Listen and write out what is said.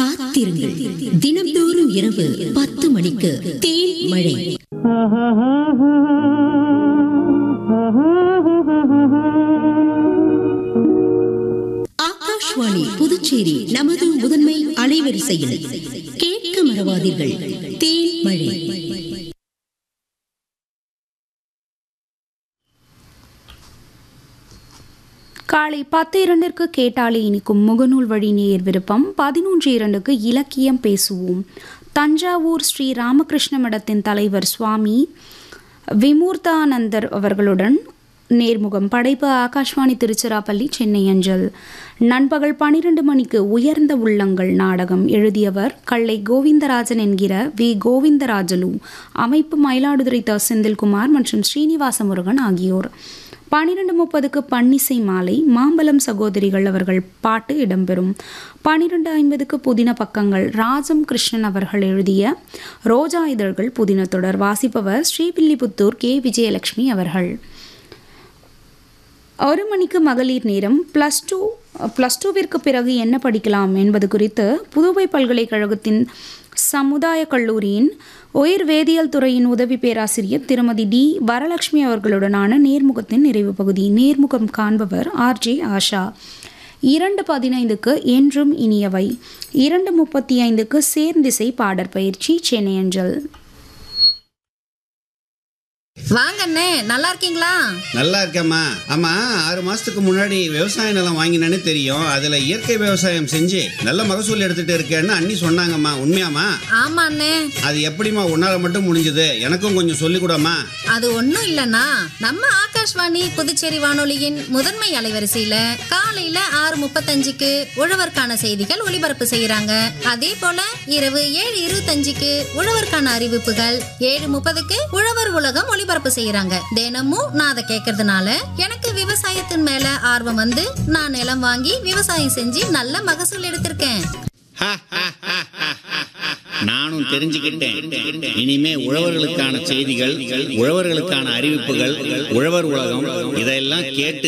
காத்திருங்கள் தினம்தோறும் இரவு பத்து மணிக்கு தேன் மழை ஆகாஷ்வாணி புதுச்சேரி நமது முதன்மை அலைவரிசையில் கேட்க மறவாதீர்கள் தேன் மழை காலை பத்து இரண்டிற்கு கேட்டாலே இனிக்கும் முகநூல் வழி நேர் விருப்பம் பதினொன்று இரண்டுக்கு இலக்கியம் பேசுவோம் தஞ்சாவூர் ஸ்ரீ ராமகிருஷ்ண மடத்தின் தலைவர் சுவாமி விமூர்த்தானந்தர் அவர்களுடன் நேர்முகம் படைப்பு ஆகாஷ்வாணி திருச்சிராப்பள்ளி சென்னை அஞ்சல் நண்பகல் பனிரெண்டு மணிக்கு உயர்ந்த உள்ளங்கள் நாடகம் எழுதியவர் கள்ளை கோவிந்தராஜன் என்கிற வி கோவிந்தராஜலு அமைப்பு மயிலாடுதுறை த செந்தில்குமார் மற்றும் ஸ்ரீனிவாச முருகன் ஆகியோர் பன்னிரெண்டு முப்பதுக்கு பன்னிசை மாலை மாம்பலம் சகோதரிகள் அவர்கள் பாட்டு இடம்பெறும் பன்னிரெண்டு ஐம்பதுக்கு புதின பக்கங்கள் ராஜம் கிருஷ்ணன் அவர்கள் எழுதிய ரோஜா இதழ்கள் புதின தொடர் வாசிப்பவர் ஸ்ரீவில்லிபுத்தூர் கே விஜயலட்சுமி அவர்கள் ஒரு மணிக்கு மகளிர் நேரம் ப்ளஸ் டூ ப்ளஸ் டூவிற்கு பிறகு என்ன படிக்கலாம் என்பது குறித்து புதுவை பல்கலைக்கழகத்தின் சமுதாய கல்லூரியின் உயிர் வேதியியல் துறையின் உதவி பேராசிரியர் திருமதி டி வரலட்சுமி அவர்களுடனான நேர்முகத்தின் நிறைவு பகுதி நேர்முகம் காண்பவர் ஆர்ஜே ஆஷா இரண்டு பதினைந்துக்கு என்றும் இனியவை இரண்டு முப்பத்தி ஐந்துக்கு சேர்ந்திசை பாடற் பயிற்சி சென்னை அஞ்சல் வாங்க அண்ணே நல்லா இருக்கீங்களா நல்லா இருக்கேம்மா ஆமா ஆறு மாசத்துக்கு முன்னாடி விவசாய நிலம் வாங்கினேன்னு தெரியும் அதுல இயற்கை விவசாயம் செஞ்சு நல்ல மகசூல் எடுத்துட்டு இருக்கேன்னு அண்ணி சொன்னாங்கம்மா உண்மையாம்மா ஆமா அண்ணே அது எப்படிம்மா உன்னால மட்டும் முடிஞ்சது எனக்கும் கொஞ்சம் சொல்லிக் கூடம்மா அது ஒண்ணும் இல்லனா நம்ம ஆகாஷ்வாணி புதுச்சேரி வானொலியின் முதன்மை அலைவரிசையில காலையில ஆறு முப்பத்தஞ்சுக்கு உழவர்க்கான செய்திகள் ஒளிபரப்பு செய்யறாங்க அதே போல இரவு ஏழு இருபத்தஞ்சுக்கு உழவர்க்கான அறிவிப்புகள் ஏழு முப்பதுக்கு உழவர் உலகம் ஒளிபரப்பு செய்யறாங்க தினமும் நான் அதை கேட்கறதுனால எனக்கு விவசாயத்தின் மேல ஆர்வம் வந்து நான் நிலம் வாங்கி விவசாயம் செஞ்சு நல்ல மகசூல் எடுத்திருக்கேன் நானும் தெரிஞ்சுக்கிட்டேன் இனிமே உழவர்களுக்கான செய்திகள் உழவர்களுக்கான அறிவிப்புகள் உழவர் உலகம் இதெல்லாம் கேட்டு